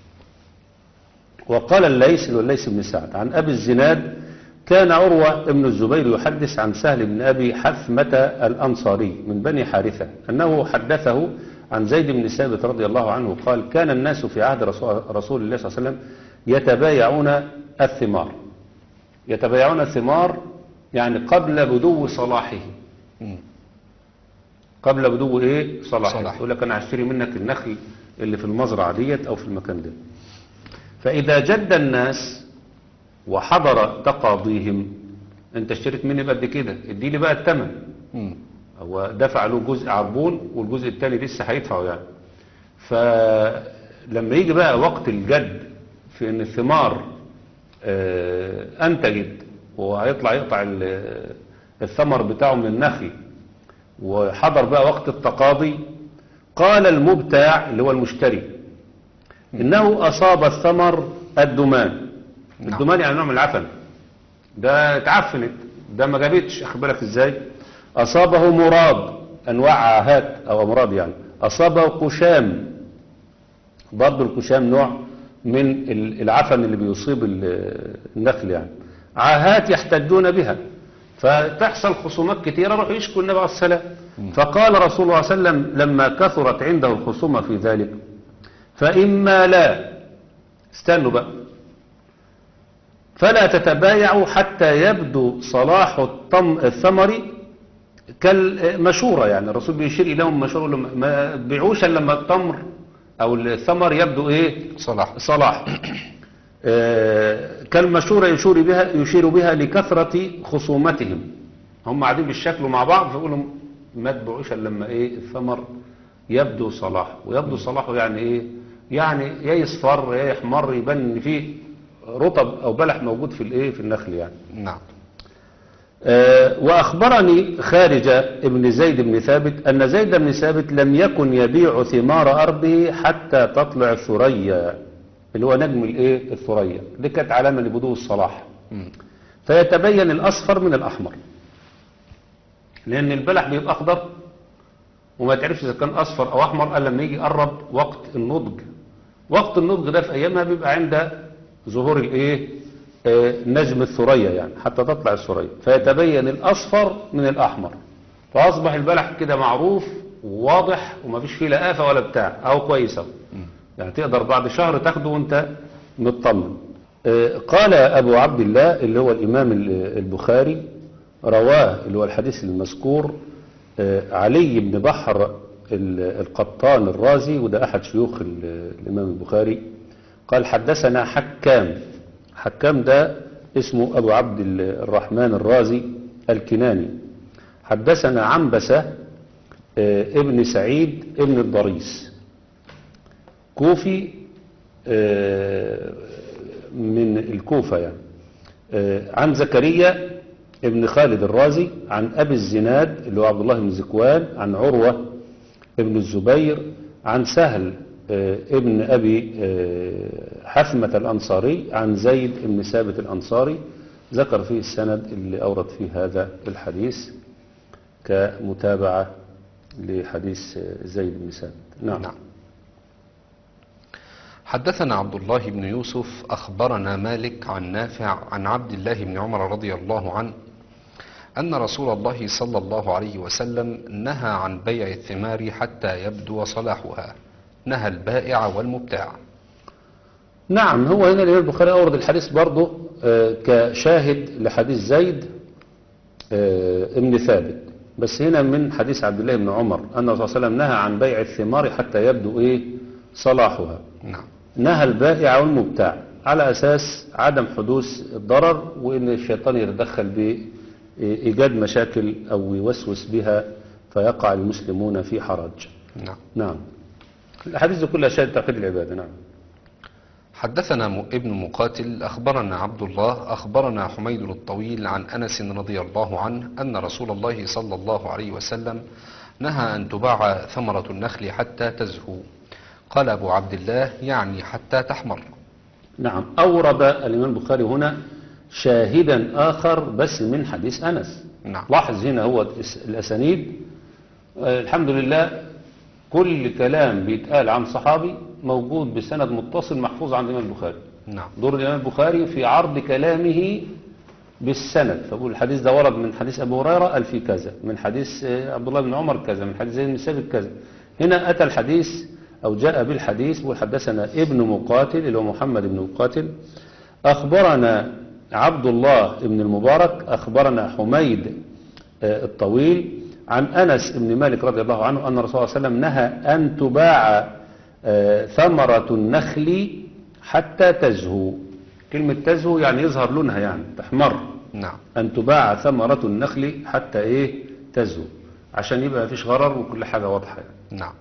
وقال الليث والليث بن سعد عن أبي الزناد كان عروة ابن الزبير يحدث عن سهل بن أبي حثمة الأنصاري من بني حارثة أنه حدثه عن زيد بن ثابت رضي الله عنه قال كان الناس في عهد رسول رسول الله صلى الله عليه وسلم يتبايعون الثمار يتبايعون الثمار يعني قبل بدو صلاحه مم. قبل بدو ايه صلاح صلاح. يقول لك انا هشتري منك النخل اللي في المزرعه ديت او في المكان ده فاذا جد الناس وحضر تقاضيهم انت اشتريت مني بقد كده ادي لي بقى الثمن مم. هو دفع له جزء عربون والجزء الثاني لسه هيدفعه يعني فلما يجي بقى وقت الجد في ان الثمار آه، انتجت وهيطلع يقطع ال- الثمر بتاعه من النخل وحضر بقى وقت التقاضي قال المبتاع اللي هو المشتري انه اصاب الثمر الدمان نعم. الدمان يعني نوع من العفن ده اتعفنت ده ما جابتش اخد بالك ازاي اصابه مراد انواع عاهات او امراض يعني اصابه قشام برضه القشام نوع من ال- العفن اللي بيصيب ال- النخل يعني عاهات يحتجون بها فتحصل خصومات كتيرة روح يشكو النبي عليه السلام فقال رسول الله صلى الله عليه وسلم لما كثرت عنده الخصومة في ذلك فإما لا استنوا بقى فلا تتبايعوا حتى يبدو صلاح الطم الثمر كالمشورة يعني الرسول بيشير إليهم مشورة لما- ما بيعوش إلا لما التمر أو الثمر يبدو إيه صلاح صلاح آه، كالمشورة يشير بها يشير بها لكثرة خصومتهم هم قاعدين بالشكل مع بعض فيقولوا ما تبيعوش الا لما ايه الثمر يبدو صلاحه ويبدو صلاحه يعني ايه يعني يا يصفر يا يحمر يبان ان فيه رطب او بلح موجود في الايه في النخل يعني نعم آه، وأخبرني خارجة ابن زيد بن ثابت أن زيد بن ثابت لم يكن يبيع ثمار أرضه حتى تطلع الثريا اللي هو نجم الايه الثريا دي كانت علامة لبدو الصلاح مم. فيتبين الأصفر من الأحمر لأن البلح بيبقى أخضر وما تعرفش إذا كان أصفر أو أحمر إلا لما يجي يقرب وقت النضج وقت النضج ده في أيامها بيبقى عند ظهور الإيه آه، نجم الثريا يعني حتى تطلع الثريا فيتبين الأصفر من الأحمر فأصبح البلح كده معروف وواضح وما فيش فيه لا آفة ولا بتاع أو كويس أهو. يعني تقدر بعد شهر تاخده وانت مطمن آه، قال أبو عبد الله اللي هو الإمام ال- البخاري رواه اللي هو الحديث المذكور آه، علي بن بحر ال- القطان الرازي وده أحد شيوخ ال- الإمام البخاري قال حدثنا حكام حكام ده اسمه أبو عبد ال- الرحمن الرازي الكناني حدثنا عنبسة آه، ابن سعيد ابن الضريس كوفي آه، من الكوفة يعني آه، عن زكريا ابن خالد الرازي عن أبي الزناد اللي هو عبد الله بن زكوان عن عروة ابن الزبير عن سهل آه، ابن أبي آه، حثمة الأنصاري عن زيد بن ثابت الأنصاري ذكر فيه السند اللي أورد فيه هذا الحديث كمتابعة لحديث آه، زيد بن ثابت نعم, نعم. حدثنا عبد الله بن يوسف أخبرنا مالك عن نافع عن عبد الله بن عمر رضي الله عنه أن رسول الله صلى الله عليه وسلم نهى عن بيع الثمار حتى يبدو صلاحها نهى البائع والمبتاع نعم هو هنا الإمام البخاري أورد الحديث برضه آه، كشاهد لحديث زيد آه، ابن ثابت بس هنا من حديث عبد الله بن عمر أن الرسول صلى الله عليه وسلم نهى عن بيع الثمار حتى يبدو إيه صلاحها نعم نهى البائع والمبتاع على أساس عدم حدوث الضرر وإن الشيطان يتدخل بإيجاد مشاكل أو يوسوس بها فيقع المسلمون في حرج نعم نعم الأحاديث دي كلها شاهد تأخير العبادة نعم حدثنا م- ابن مقاتل أخبرنا عبد الله أخبرنا حميد الطويل عن أنس رضي الله عنه أن رسول الله صلى الله عليه وسلم نهى أن تباع ثمرة النخل حتى تزهو قال أبو عبد الله يعني حتى تحمر نعم أورد الإمام البخاري هنا شاهدا آخر بس من حديث أنس نعم لاحظ هنا هو الس- الأسانيد آه، الحمد لله كل كلام بيتقال عن صحابي موجود بسند متصل محفوظ عند الإمام البخاري نعم دور الإمام البخاري في عرض كلامه بالسند فبقول الحديث ده ورد من حديث أبو هريرة قال فيه كذا من حديث آه، عبد الله بن عمر كذا من حديث زيد بن ثابت كذا هنا أتى الحديث أو جاء بالحديث بيقول حدثنا ابن مقاتل اللي هو محمد بن مقاتل أخبرنا عبد الله بن المبارك أخبرنا حميد آه، الطويل عن أنس بن مالك رضي الله عنه أن الرسول صلى الله عليه وسلم نهى أن تباع آه، ثمرة النخل حتى تزهو كلمة تزهو يعني يظهر لونها يعني تحمر نعم أن تباع ثمرة النخل حتى إيه تزهو عشان يبقى مفيش غرر وكل حاجة واضحة يعني. نعم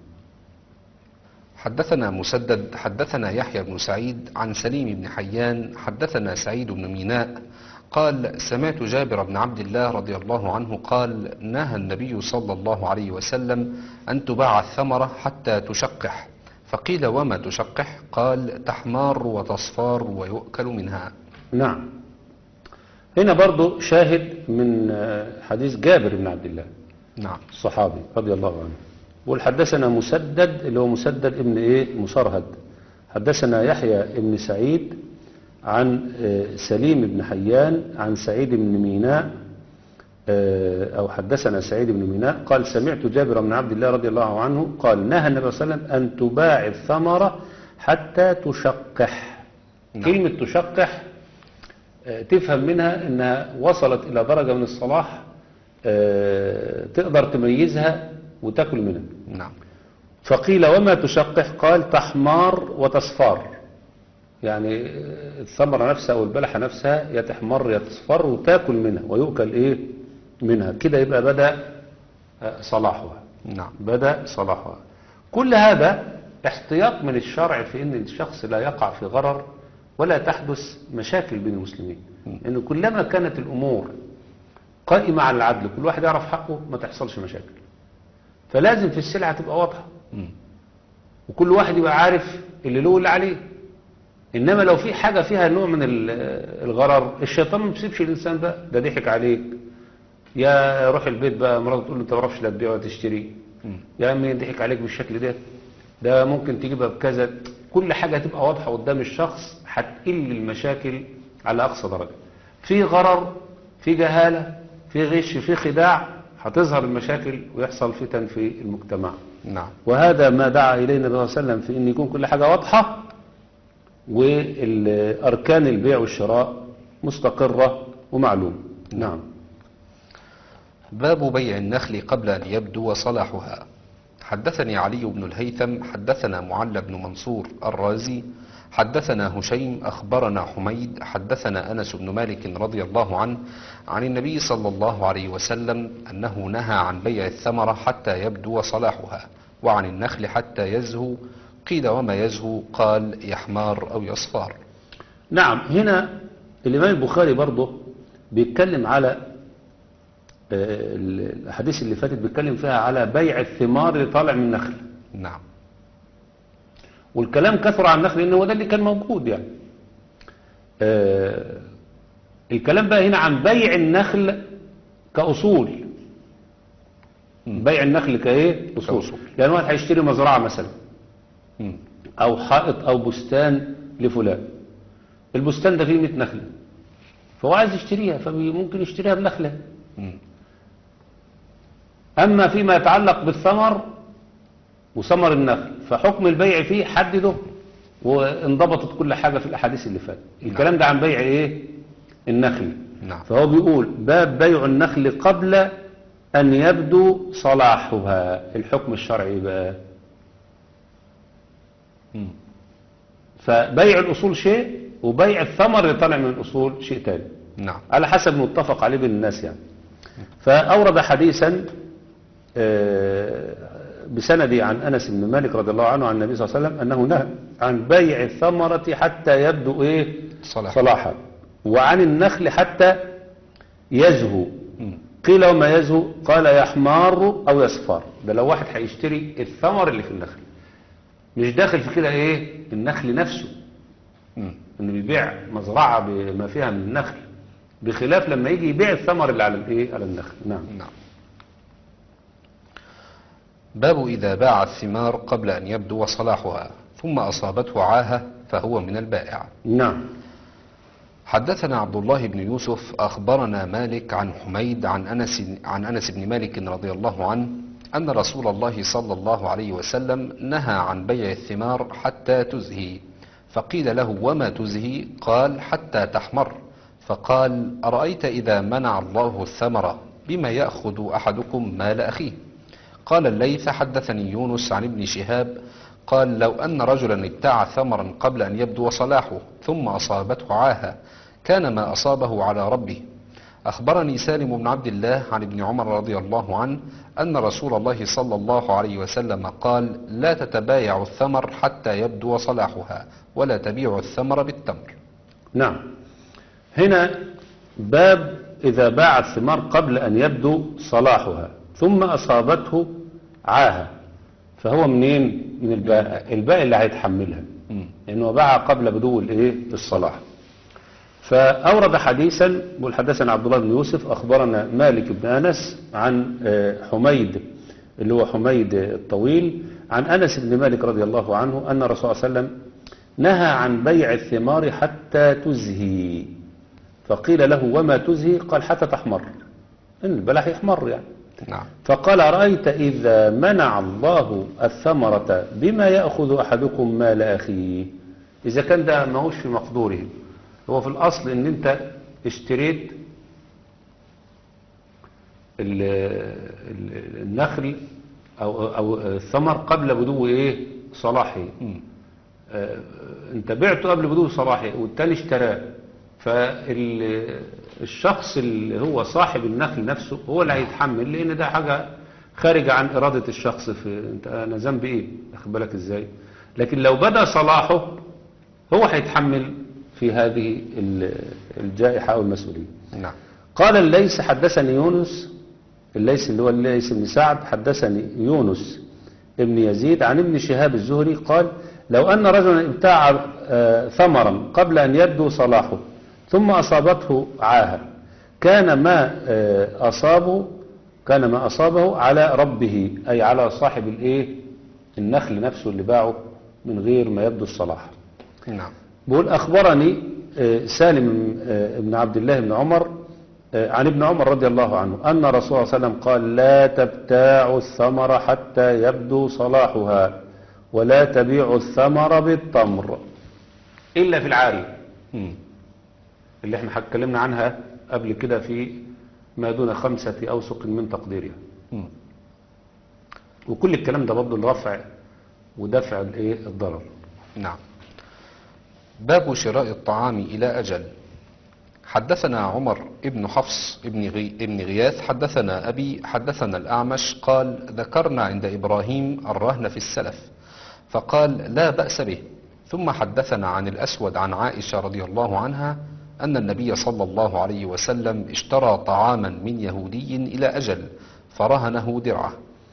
حدثنا مسدد حدثنا يحيى بن سعيد عن سليم بن حيان حدثنا سعيد بن ميناء قال سمعت جابر بن عبد الله رضي الله عنه قال نهى النبي صلى الله عليه وسلم أن تباع الثمرة حتى تشقح فقيل وما تشقح قال تحمار وتصفار ويؤكل منها نعم هنا برضو شاهد من آه، حديث جابر بن عبد الله نعم الصحابي رضي الله عنه يقول حدثنا مسدد اللي هو مسدد ابن ايه مسرهد حدثنا يحيى ابن سعيد عن آه، سليم بن حيان عن سعيد بن ميناء آه، او حدثنا سعيد بن ميناء قال سمعت جابر بن عبد الله رضي الله عنه قال نهى النبي صلى الله عليه وسلم ان تباع الثمره حتى تشقح نعم. كلمه تشقح آه، تفهم منها انها وصلت الى درجه من الصلاح آه، تقدر تميزها وتاكل منها نعم فقيل وما تشقح قال تحمار وتصفار يعني آه، الثمرة نفسها أو البلحة نفسها يا تحمر يا تصفر وتاكل منها ويؤكل إيه منها كده يبقى بدأ آه، صلاحها نعم بدأ صلاحها كل هذا احتياط من الشرع في ان الشخص لا يقع في غرر ولا تحدث مشاكل بين المسلمين ان كلما كانت الامور قائمة على العدل كل واحد يعرف حقه ما تحصلش مشاكل فلازم في السلعة تبقى واضحة مم. وكل واحد يبقى عارف اللي له واللي عليه انما لو في حاجة فيها نوع من ال- الغرر الشيطان ما بيسيبش الانسان بقى ده ضحك عليك يا روح البيت بقى مراته تقول له انت ما تعرفش لا تبيع ولا تشتري مم. يا عمي ضحك عليك بالشكل ده ده ممكن تجيبها بكذا كل حاجة تبقى واضحة قدام الشخص هتقل المشاكل على أقصى درجة في غرر في جهالة في غش في خداع هتظهر المشاكل ويحصل فتن في المجتمع نعم وهذا ما دعا إليه النبي صلى الله عليه وسلم في أن يكون كل حاجة واضحة والأركان البيع والشراء مستقرة ومعلومة نعم باب بيع النخل قبل أن يبدو صلاحها حدثني علي بن الهيثم حدثنا معل بن منصور الرازي حدثنا هشيم أخبرنا حميد حدثنا أنس بن مالك رضي الله عنه عن النبي صلى الله عليه وسلم أنه نهى عن بيع الثمرة حتى يبدو صلاحها وعن النخل حتى يزهو قيل وما يزهو قال يحمار أو يصفار نعم هنا الإمام البخاري برضه بيتكلم على آه، الأحاديث اللي فاتت بيتكلم فيها على بيع الثمار اللي طالع من النخل نعم والكلام كثر عن النخل لأن هو ده اللي كان موجود يعني آه، الكلام بقى هنا عن بيع النخل كأصول بيع النخل كايه أصول كأصول. يعني واحد هيشتري مزرعة مثلا مم. أو حائط أو بستان لفلان البستان ده فيه 100 نخلة فهو عايز يشتريها فممكن يشتريها بنخلة مم. أما فيما يتعلق بالثمر وثمر النخل فحكم البيع فيه حدده وانضبطت كل حاجة في الأحاديث اللي فاتت الكلام ده عن بيع إيه النخل نعم فهو بيقول باب بيع النخل قبل أن يبدو صلاحها الحكم الشرعي بقى مم. فبيع الأصول شيء وبيع الثمر اللي طالع من الأصول شيء تاني نعم على حسب متفق عليه بين الناس يعني فأورد حديثا آه، بسندي عن أنس بن مالك رضي الله عنه عن النبي صلى الله عليه وسلم أنه نهى عن بيع الثمرة حتى يبدو إيه صلاح. صلاحا وعن النخل حتى يزهو مم. قيل وما يزهو قال يحمار أو يصفر ده لو واحد هيشتري الثمر اللي في النخل مش داخل في كده إيه النخل نفسه مم. انه بيبيع مزرعة بما فيها من النخل بخلاف لما يجي يبيع الثمر اللي على الايه على النخل نعم نعم باب إذا باع الثمار قبل أن يبدو صلاحها ثم أصابته عاهة فهو من البائع نعم حدثنا عبد الله بن يوسف أخبرنا مالك عن حميد عن أنس, عن أنس بن مالك رضي الله عنه أن رسول الله صلى الله عليه وسلم نهى عن بيع الثمار حتى تزهي فقيل له وما تزهي قال حتى تحمر فقال أرأيت إذا منع الله الثمرة بما يأخذ أحدكم مال أخيه قال الليث حدثني يونس عن ابن شهاب قال لو أن رجلا ابتاع ثمرا قبل أن يبدو صلاحه ثم أصابته عاهة كان ما أصابه على ربه أخبرني سالم بن عبد الله عن ابن عمر رضي الله عنه أن رسول الله صلى الله عليه وسلم قال لا تتبايع الثمر حتى يبدو صلاحها ولا تبيع الثمر بالتمر نعم هنا باب إذا باع الثمار قبل أن يبدو صلاحها ثم أصابته عاهة فهو منين من البائع البائع اللي هيتحملها مم. لأنه باع قبل بدو الايه الصلاح فأورد حديثا بيقول حدثنا عبد الله بن يوسف أخبرنا مالك بن أنس عن آه، حميد اللي هو حميد الطويل عن أنس بن مالك رضي الله عنه أن الرسول صلى الله عليه وسلم نهى عن بيع الثمار حتى تزهي فقيل له وما تزهي قال حتى تحمر إن البلح يحمر يعني نعم فقال رأيت إذا منع الله الثمرة بما يأخذ أحدكم مال أخيه إذا كان ده ماهوش في مقدوره هو في الأصل إن أنت اشتريت ال- ال- النخل أو, أو الثمر قبل بدو إيه صلاحه مم. آه، انت بعته قبل بدو صلاحه والتاني اشتراه فالشخص اللي هو صاحب النخل نفسه هو اللي هيتحمل لان ده حاجة خارجة عن ارادة الشخص في انت انا ذنبي ايه اخد بالك ازاي لكن لو بدا صلاحه هو هيتحمل في هذه ال- الجائحة او المسؤولية نعم قال الليث حدثني يونس الليث اللي هو الليث بن سعد حدثني يونس ابن يزيد عن ابن شهاب الزهري قال لو أن رجلا ابتاع آه، ثمرا قبل أن يبدو صلاحه ثم أصابته عاهة كان ما آه، أصابه كان ما أصابه على ربه أي على صاحب الإيه النخل نفسه اللي باعه من غير ما يبدو الصلاح نعم بيقول أخبرني آه، سالم آه، بن عبد الله بن عمر آه، عن ابن عمر رضي الله عنه أن رسول الله صلى الله عليه وسلم قال لا تبتاعوا الثمر حتى يبدو صلاحها ولا تبيعوا الثمر بالتمر إلا في العارية مم. اللي احنا اتكلمنا عنها قبل كده في ما دون خمسة أوسق من تقديرها مم. وكل الكلام ده برضه لرفع ودفع الايه الضرر نعم باب شراء الطعام إلى أجل حدثنا عمر ابن حفص ابن, غي ابن غياث حدثنا أبي حدثنا الأعمش قال ذكرنا عند إبراهيم الرهن في السلف فقال لا بأس به ثم حدثنا عن الأسود عن عائشة رضي الله عنها أن النبي صلى الله عليه وسلم اشترى طعاما من يهودي إلى أجل فرهنه درعه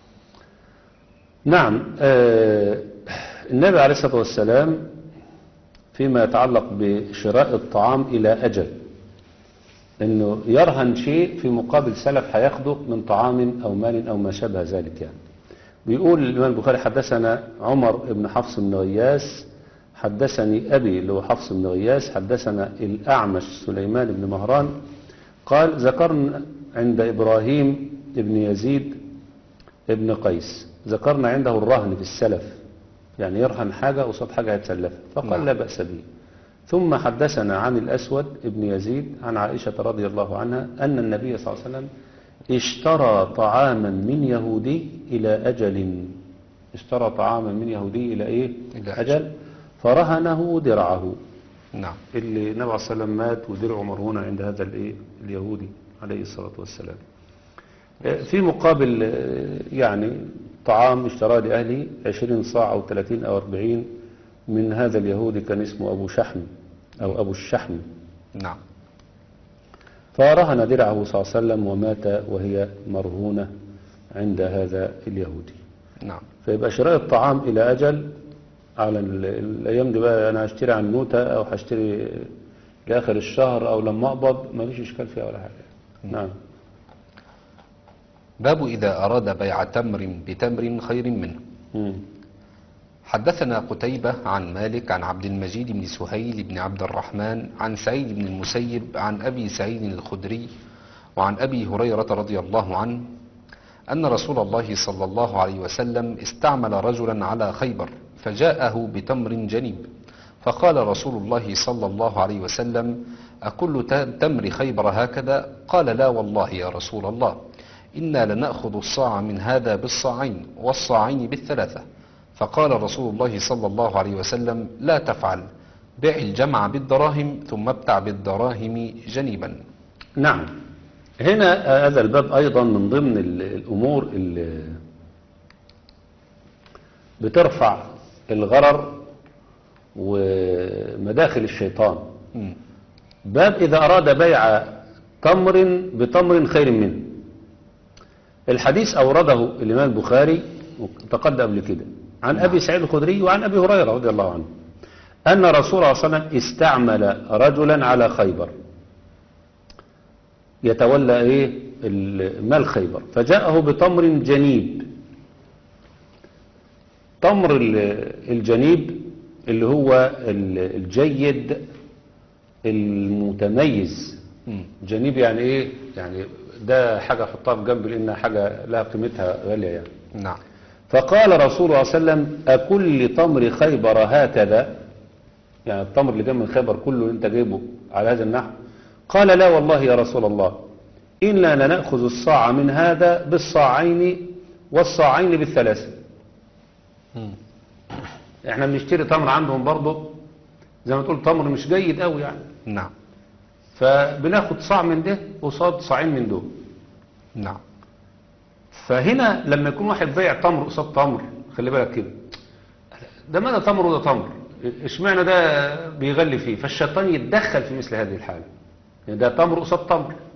نعم آه النبي عليه الصلاة والسلام فيما يتعلق بشراء الطعام إلى أجل انه يرهن شيء في مقابل سلف هياخده من طعام او مال او ما شابه ذلك يعني بيقول الامام البخاري حدثنا عمر بن حفص بن غياس حدثني ابي اللي هو حفص بن غياس حدثنا الاعمش سليمان بن مهران قال ذكرنا عند ابراهيم بن يزيد ابن قيس ذكرنا عنده الرهن في السلف يعني يرهن حاجة قصاد حاجة هيتسلفها فقال نعم. لا بأس به ثم حدثنا عن الأسود ابن يزيد عن عائشة رضي الله عنها أن النبي صلى الله عليه وسلم اشترى طعاما من يهودي إلى أجل اشترى طعاما من يهودي إلى إيه إلى أجل فرهنه درعه نعم اللي النبي عليه الصلاة والسلام مات ودرعه مرهونة عند هذا الإيه اليهودي عليه الصلاة والسلام آه، في مقابل آه، يعني طعام اشتراه لأهله 20 صاع أو 30 أو 40 من هذا اليهودي كان اسمه أبو شحم أو أبو الشحم نعم فرهن درعه صلى الله عليه وسلم ومات وهي مرهونة عند هذا اليهودي نعم فيبقى شراء الطعام إلى أجل على ال- الأيام دي بقى أنا هشتري عن نوتة أو هشتري لآخر الشهر أو لما أقبض ما فيش إشكال فيها ولا حاجة نعم باب إذا أراد بيع تمر بتمر خير منه مم. حدثنا قتيبة عن مالك عن عبد المجيد بن سهيل بن عبد الرحمن عن سعيد بن المسيب عن أبي سعيد الخدري وعن أبي هريرة رضي الله عنه أن رسول الله صلى الله عليه وسلم استعمل رجلا على خيبر فجاءه بتمر جنيب فقال رسول الله صلى الله عليه وسلم أكل ت- تمر خيبر هكذا قال لا والله يا رسول الله إنا لنأخذ الصاع من هذا بالصاعين والصاعين بالثلاثة فقال رسول الله صلى الله عليه وسلم لا تفعل بع الجمع بالدراهم ثم ابتع بالدراهم جنيبا نعم هنا آه، هذا الباب أيضا من ضمن ال- الأمور اللي بترفع الغرر ومداخل الشيطان مم. باب إذا أراد بيع تمر بتمر خير منه الحديث أورده الإمام البخاري وتقدم قبل كده عن أبي سعيد الخدري وعن أبي هريرة رضي الله عنه أن رسول الله صلى الله عليه وسلم استعمل رجلا على خيبر يتولى إيه ال- مال خيبر فجاءه بتمر جنيب تمر ال- الجنيب اللي هو ال- الجيد المتميز مم. جنيب يعني ايه يعني ده حاجة احطها في جنب لانها حاجة لها قيمتها غالية يعني نعم فقال رسول الله صلى الله عليه وسلم أكل تمر خيبر هكذا يعني التمر اللي جاي من خيبر كله انت جايبه على هذا النحو قال لا والله يا رسول الله إنا لنأخذ الصاع من هذا بالصاعين والصاعين بالثلاثة مم. احنا بنشتري تمر عندهم برضه زي ما تقول تمر مش جيد قوي يعني نعم فبناخد صاع من ده قصاد صاعين من دول نعم فهنا لما يكون واحد بايع تمر قصاد تمر خلي بالك كده ده ما ده تمر وده تمر اشمعنى ده بيغلي فيه فالشيطان يتدخل في مثل هذه الحالة يعني ده تمر قصاد تمر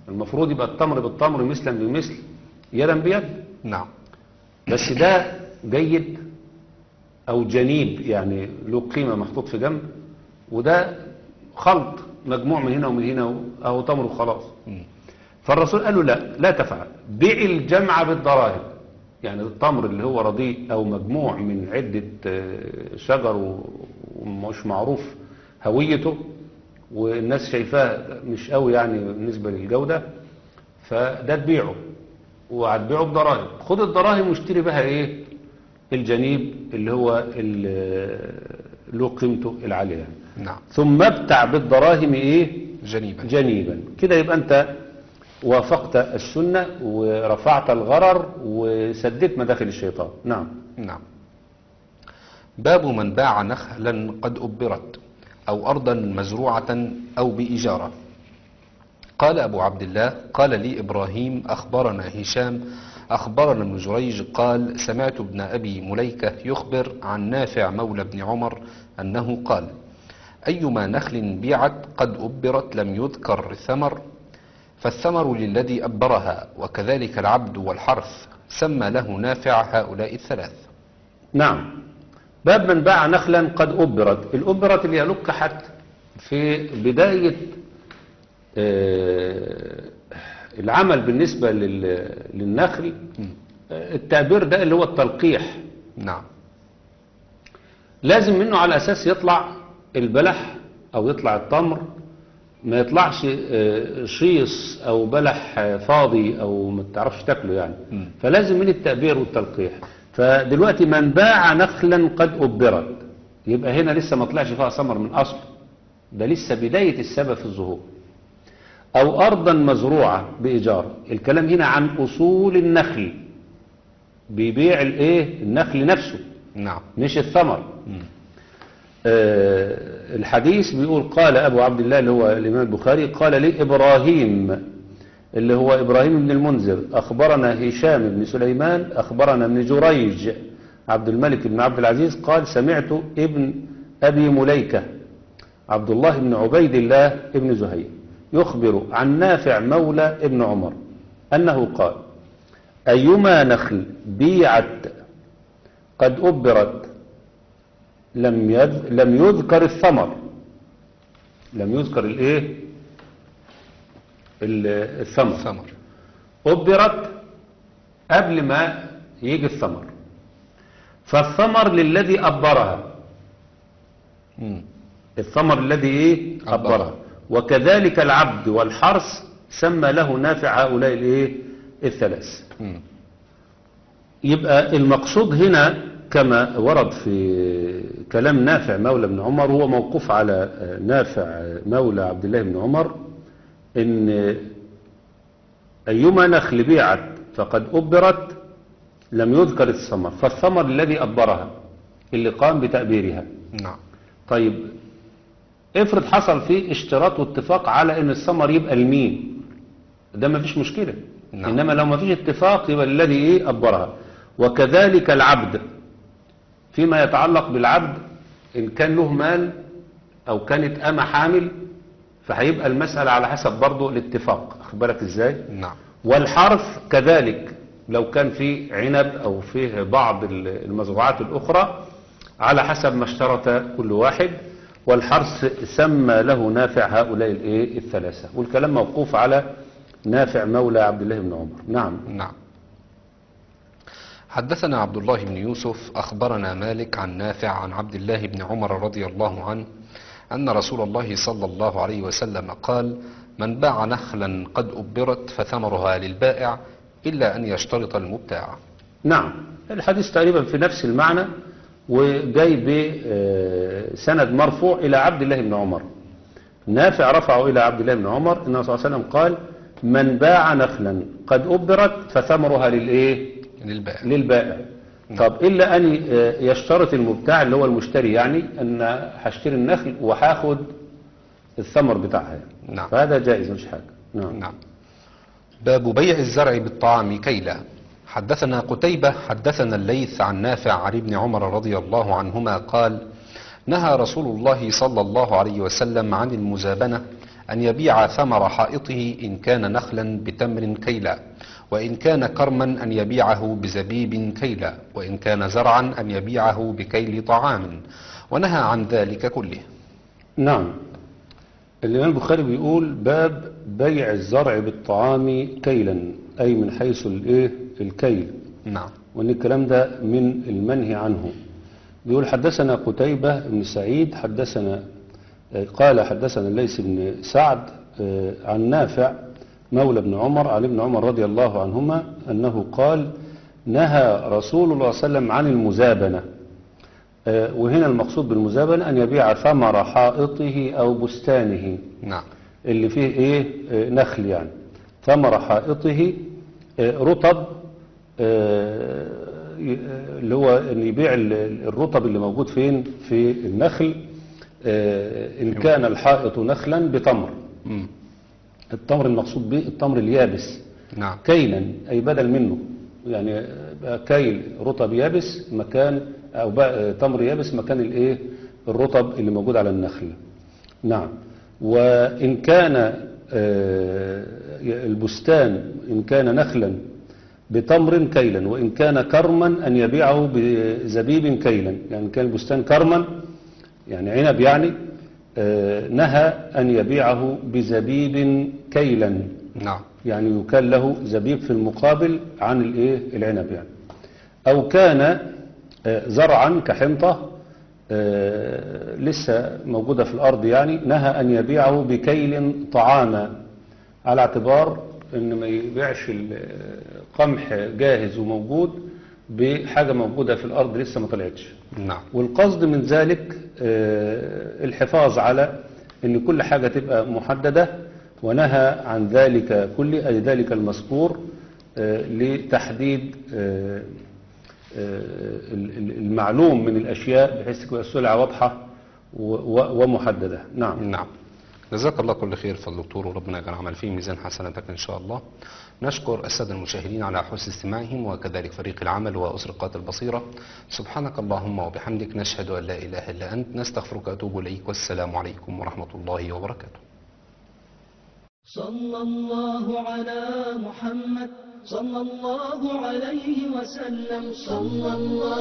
المفروض يبقى التمر بالتمر مثلا بمثل يدا بيد نعم بس ده جيد او جنيب يعني له قيمة محطوط في جنب وده خلط مجموع من هنا ومن هنا او تمر وخلاص مم. فالرسول قال له لا لا تفعل بيع الجمع بالدراهم يعني التمر اللي هو رديء او مجموع من عدة آه، شجر و- ومش معروف هويته والناس شايفاه مش قوي يعني بالنسبة للجودة فده تبيعه وهتبيعه بدراهم خد الدراهم واشتري بها ايه الجنيب اللي هو ال- له قيمته العالية يعني. نعم ثم ابتع بالدراهم ايه جنيبا جنيبا كده يبقى انت وافقت السنة ورفعت الغرر وسددت مداخل الشيطان نعم نعم باب من باع نخلا قد أبرت أو أرضا مزروعة أو بإجارة قال أبو عبد الله قال لي إبراهيم أخبرنا هشام أخبرنا ابن جريج قال سمعت ابن أبي مليكة يخبر عن نافع مولى ابن عمر أنه قال أيما نخل بيعت قد أبرت لم يذكر ثمر فالثمر للذي أبرها وكذلك العبد والحرث سمى له نافع هؤلاء الثلاث نعم باب من باع نخلا قد أبرت الأبرت اللي هي لقحت في بداية آه، العمل بالنسبة لل- للنخل آه، التعبير ده اللي هو التلقيح نعم لازم منه على أساس يطلع البلح أو يطلع التمر ما يطلعش آه، شيص أو بلح آه، فاضي أو ما تعرفش تاكله يعني مم. فلازم من التأبير والتلقيح فدلوقتي من باع نخلا قد أبرت يبقى هنا لسه ما طلعش فيها ثمر من أصل ده لسه بداية السبب في الظهور أو أرضا مزروعة بإيجار الكلام هنا عن أصول النخل بيبيع الإيه النخل نفسه نعم مش الثمر مم. آه، الحديث بيقول قال أبو عبد الله اللي هو الإمام البخاري قال لي إبراهيم اللي هو إبراهيم بن المنذر أخبرنا هشام بن سليمان أخبرنا ابن جريج عبد الملك بن عبد العزيز قال سمعت ابن أبي مليكة عبد الله بن عبيد الله ابن زهير يخبر عن نافع مولى ابن عمر أنه قال أيما نخل بيعت قد أبرت لم يذ... لم يذكر الثمر لم يذكر الايه ال- الثمر ثمر أبرت قبل ما يجي الثمر فالثمر للذي أبرها مم. الثمر الذي ايه أبرها. أبرها وكذلك العبد والحرث سمى له نافع هؤلاء الايه الثلاث مم. يبقى المقصود هنا كما ورد في كلام نافع مولى بن عمر هو موقوف على نافع مولى عبد الله بن عمر ان ايما نخل بيعت فقد ابرت لم يذكر الثمر فالثمر الذي ابرها اللي قام بتأبيرها نعم طيب افرض حصل فيه اشتراط واتفاق على ان الثمر يبقى لمين ده ما فيش مشكلة نعم. انما لو ما فيش اتفاق يبقى الذي ايه ابرها وكذلك العبد فيما يتعلق بالعبد ان كان له مال او كانت اما حامل فهيبقى المسألة على حسب برضه الاتفاق اخد بالك ازاي نعم والحرث كذلك لو كان في عنب او فيه بعض المزروعات الاخرى على حسب ما اشترط كل واحد والحرث سمى له نافع هؤلاء الايه الثلاثه والكلام موقوف على نافع مولى عبد الله بن عمر نعم نعم حدثنا عبد الله بن يوسف أخبرنا مالك عن نافع عن عبد الله بن عمر رضي الله عنه أن رسول الله صلى الله عليه وسلم قال من باع نخلا قد أبرت فثمرها للبائع إلا أن يشترط المبتاع نعم الحديث تقريبا في نفس المعنى وجاي بسند مرفوع إلى عبد الله بن عمر نافع رفعه إلى عبد الله بن عمر إن صلى الله عليه وسلم قال من باع نخلا قد أبرت فثمرها للإيه للبائع للبائع طب إلا أن يشترط المبتاع اللي هو المشتري يعني أن هشتري النخل وهاخد الثمر بتاعها يعني. نعم. فهذا جائز مش حاجة نعم نعم باب بيع الزرع بالطعام كيلا حدثنا قتيبة حدثنا الليث عن نافع عن ابن عمر رضي الله عنهما قال نهى رسول الله صلى الله عليه وسلم عن المزابنة أن يبيع ثمر حائطه إن كان نخلا بتمر كيلا وإن كان كرما أن يبيعه بزبيب كيلا وإن كان زرعا أن يبيعه بكيل طعام ونهى عن ذلك كله نعم الإمام البخاري بيقول باب بيع الزرع بالطعام كيلا أي من حيث الإيه الكيل نعم وأن الكلام ده من المنهي عنه بيقول حدثنا قتيبة بن سعيد حدثنا آه، قال حدثنا الليث بن سعد آه، عن نافع مولى بن عمر عن ابن عمر رضي الله عنهما أنه قال نهى رسول الله صلى الله عليه وسلم عن المزابنة آه، وهنا المقصود بالمزابنة أن يبيع ثمر حائطه أو بستانه نعم اللي فيه ايه آه، نخل يعني ثمر حائطه آه، رطب آه، ي- آه، اللي هو ان يبيع ال- ال- الرطب اللي موجود فين في النخل آه، ان كان الحائط نخلا بتمر مم. التمر المقصود به التمر اليابس نعم كيلا أي بدل منه يعني بقى كيل رطب يابس مكان أو بقى تمر يابس مكان الإيه الرطب اللي موجود على النخل نعم وإن كان آه، البستان إن كان نخلا بتمر كيلا وإن كان كرما أن يبيعه بزبيب كيلا يعني كان البستان كرما يعني عنب يعني آه، نهى أن يبيعه بزبيب كيلا نعم يعني يكال له زبيب في المقابل عن الايه العنب يعني او كان آه، زرعا كحنطة آه، لسه موجودة في الارض يعني نهى ان يبيعه بكيل طعاما على اعتبار ان ما يبيعش القمح جاهز وموجود بحاجة موجودة في الارض لسه ما طلعتش نعم والقصد من ذلك آه، الحفاظ على ان كل حاجة تبقى محددة ونهى عن ذلك كل أي ذلك المذكور آه، لتحديد آه، آه، ال- ال- المعلوم من الأشياء بحيث تكون السلعة واضحة و- و- ومحددة نعم نعم جزاك الله كل خير فضل دكتور وربنا يجعل عمل فيه ميزان حسناتك إن شاء الله نشكر السادة المشاهدين على حسن استماعهم وكذلك فريق العمل وأسرقات البصيرة سبحانك اللهم وبحمدك نشهد أن لا إله إلا أنت نستغفرك وأتوب إليك والسلام عليكم ورحمة الله وبركاته صلى الله على محمد صلى الله عليه وسلم صلى الله